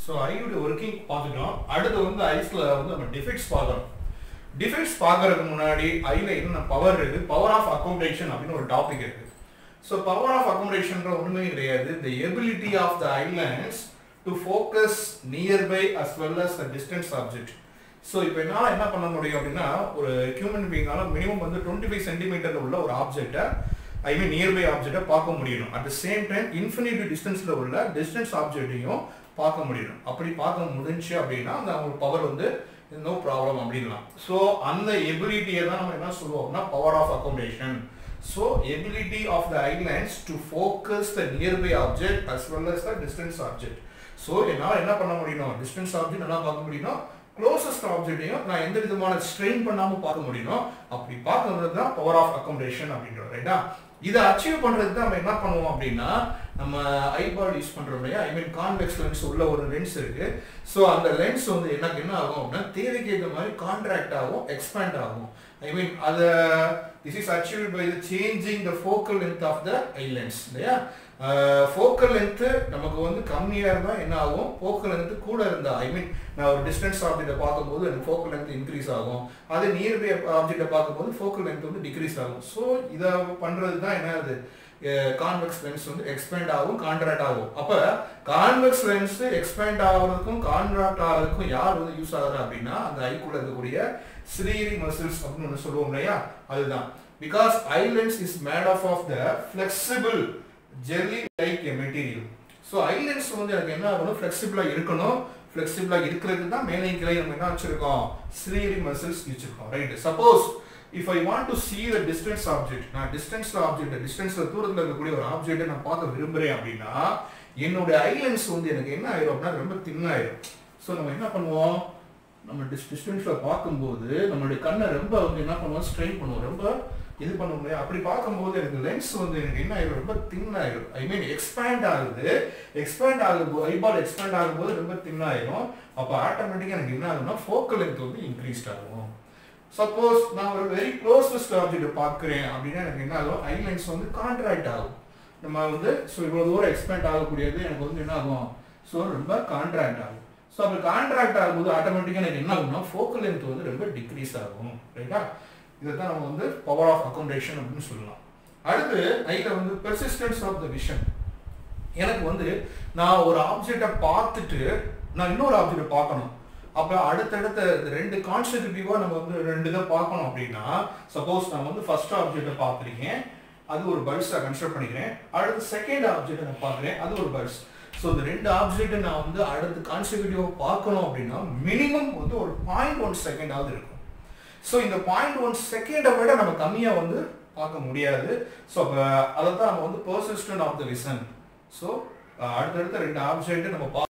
so ஐயோட working பார்த்துட்டோம் அடுத்து வந்து ஐஸ்ல வந்து நம்ம டிஃபெக்ட்ஸ் பார்க்கணும் டிஃபெக்ட்ஸ் பார்க்கறதுக்கு முன்னாடி ஐல என்ன பவர் இருக்கு பவர் ஆஃப் அக்கோமடேஷன் அப்படின்னு ஒரு டாபிக் இருக்கு ஸோ பவர் ஆஃப் அக்கோமடேஷன்ற ஒன்றுமே கிடையாது the ability of the eye lens to focus nearby as well as the distance object so இப்போ என்னால் என்ன பண்ண முடியும் அப்படின்னா ஒரு ஹியூமன் பீங்கால மினிமம் வந்து டுவெண்ட்டி ஃபைவ் சென்டிமீட்டர் உள்ள ஒரு ஆப்ஜெக்டை ஐ மீன் நியர்பை ஆப்ஜெக்டை பார்க்க முடியணும் at the same time infinity டிஸ்டன்ஸில் உள்ள டிஸ்டன்ஸ் ஆப்ஜெக்டையும் பார்க்க முடியணும் அப்படி பார்க்க முடிஞ்சு அப்படின்னா அந்த அவங்க பவர் வந்து நோ ப்ராப்ளம் அப்படின்லாம் ஸோ அந்த எபிலிட்டியை தான் நம்ம என்ன சொல்லுவோம் அப்படின்னா power of accommodation so ability of the eye lens to focus the nearby object as well as the distance object so என்னால் என்ன பண்ண முடியும் டிஸ்டன்ஸ் ஆப்ஜெக்ட் என்ன பார்க்க முடியும் க்ளோசஸ்ட் ஆப்ஜெக்டையும் நான் எந்த விதமான ஸ்ட்ரெயின் பண்ணாமல் பார்க்க முடியும் அப்படி பார்க்கறது தான் பவர் ஆஃப் அக்கோமடேஷன் அப்படின்றது ரைட்டா இதை அச்சீவ் பண்ணுறதுக்கு நம்ம என்ன பண்ணுவோம் அப்படின்னா நம்ம ஐபால் யூஸ் பண்ணுறோம் இல்லையா ஐ மீன் கான்வெக்ஸ் லென்ஸ் உள்ள ஒரு லென்ஸ் இருக்கு ஸோ அந்த லென்ஸ் வந்து எனக்கு என்ன ஆகும் அப்படின்னா தேவைக்கு ஏற்ற மாதிரி கான்ட்ராக்ட் ஆகும் எக்ஸ்பேண்ட் ஆகும் ஐ மீன் அதை this is achieve by the changing the focal length of the eye lens இல்லையா ஃபோக்கல் லென்த்து நமக்கு வந்து கம்மியாக இருந்தால் என்ன ஆகும் ஃபோக்கல் லென்த்து கூட இருந்தால் ஐ மீன் நான் ஒரு டிஸ்டன்ஸ் ஆப்ஜெக்டை பார்க்கும்போது எனக்கு ஃபோக்கல் லென்த் இன்க்ரீஸ் ஆகும் அதே நியர்பை ஆப்ஜெக்டை பார்க்கும்போது ஃபோக்கல் லென்த் வந்து டிக்ரீஸ் ஆகும் ஸோ இதை பண்ணுறது தான் என்னது கான்வெக்ஸ் லென்ஸ் வந்து எக்ஸ்பேண்ட் ஆகும் கான்ட்ராக்ட் ஆகும் அப்போ கான்வெக்ஸ் லென்ஸ் எக்ஸ்பேண்ட் ஆகிறதுக்கும் கான்ட்ராக்ட் ஆகிறதுக்கும் யார் வந்து யூஸ் ஆகுறா அப்படின்னா அந்த ஐக்குள்ள இருக்கக்கூடிய சிரீரி மசில்ஸ் அப்படின்னு ஒன்று சொல்லுவோம் இல்லையா அதுதான் because eye lens is made of of the flexible jelly like a material so eye lens வந்து எனக்கு என்ன ஆகணும் ஃப்ளெக்சிபிளாக இருக்கணும் ஃப்ளெக்சிபிளாக இருக்கிறதுக்கு தான் மேலே கிளை நம்ம என்ன வச்சிருக்கோம் ஸ்ரீரி மசில்ஸ் வச்சிருக்கோம் right suppose if I want to see the distance object நான் டிஸ்டன்ஸ் ஆப்ஜெக்ட் டிஸ்டன்ஸ்ல தூரத்தில் இருக்கக்கூடிய ஒரு ஆப்ஜெக்ட்டை நான் பார்க்க விரும்புறேன் அப்படின்னா என்னுடைய ஐ லென்ஸ் வந்து எனக்கு என்ன ஆயிரும் அப்படின்னா ரொம்ப தின்னாயிரும் ஸோ நம்ம என்ன பண்ணுவோம் நம்ம டிஸ் டிஸ்டன்ஸில் பார்க்கும்போது நம்மளுடைய கண்ணை ரொம்ப வந்து என்ன பண்ணுவோம் ஸ்ட்ரெயின் பண்ணுவோம் ரொம்ப இது பண்ண முடியும் அப்படி பார்க்கும்போது எனக்கு லென்ஸ் வந்து எனக்கு என்ன ஆயிரும் ரொம்ப தின் ஆயிரும் ஐ மீன் எக்ஸ்பேண்ட் ஆகுது எக்ஸ்பேண்ட் ஆகும்போது ஐபால் எக்ஸ்பேண்ட் ஆகும்போது ரொம்ப தின் ஆயிரும் அப்போ ஆட்டோமேட்டிக்காக எனக்கு என்ன ஆகும்னா ஃபோக்கல் லென்த் வந்து இன்க்ரீஸ்ட் ஆகும் சப்போஸ் நான் ஒரு வெரி க்ளோசஸ்ட் ஆப்ஜெக்ட் பார்க்குறேன் அப்படின்னா எனக்கு என்ன ஆகும் ஐ லென்ஸ் வந்து கான்ட்ராக்ட் ஆகும் நம்ம வந்து ஸோ இவ்வளோ தூரம் எக்ஸ்பேண்ட் ஆகக்கூடியது எனக்கு வந்து என்ன ஆகும் ஸோ ரொம்ப கான்ட்ராக்ட் ஆகும் ஸோ அப்போ கான்ட்ராக்ட் ஆகும்போது ஆட்டோமேட்டிக்காக எனக்கு என்ன ஆகும்னா ஃபோக்கல் லென்த் வந்து ரொம்ப டிக்ரீஸ் ஆகும் ரைட்டா இதை தான் நம்ம வந்து பவர் ஆஃப் அக்கோமடேஷன் அப்படின்னு சொல்லலாம் அடுத்து ஐல வந்து பெர்சிஸ்டன்ஸ் ஆஃப் த விஷன் எனக்கு வந்து நான் ஒரு ஆப்ஜெக்டை பார்த்துட்டு நான் இன்னொரு ஆப்ஜெக்டை பார்க்கணும் அப்போ அடுத்தடுத்த ரெண்டு கான்ஸ்டிடியூட்டிவாக நம்ம வந்து ரெண்டு இதை பார்க்கணும் அப்படின்னா சப்போஸ் நான் வந்து ஃபர்ஸ்ட் ஆப்ஜெக்டை பார்த்துருக்கேன் அது ஒரு பல்ஸாக கன்சிடர் பண்ணிக்கிறேன் அடுத்து செகண்ட் ஆப்ஜெக்டை நான் பார்க்குறேன் அது ஒரு பல்ஸ் ஸோ இந்த ரெண்டு ஆப்ஜெக்ட்டை நான் வந்து அடுத்து கான்ஸ்டிடியூட்டிவாக பார்க்கணும் அப்படின்னா மினிமம் வந்து ஒரு பாயிண்ட் ஒன் செகண்டாவது இருக்கும் ஸோ இந்த பாயிண்ட் ஒன் செகண்டை விட நம்ம கம்மியாக வந்து பார்க்க முடியாது ஸோ அப்போ அதை தான் நம்ம வந்து persistent of the vision so அடுத்தடுத்த ரெண்டு ஆப்ஜெக்ட் நம்ம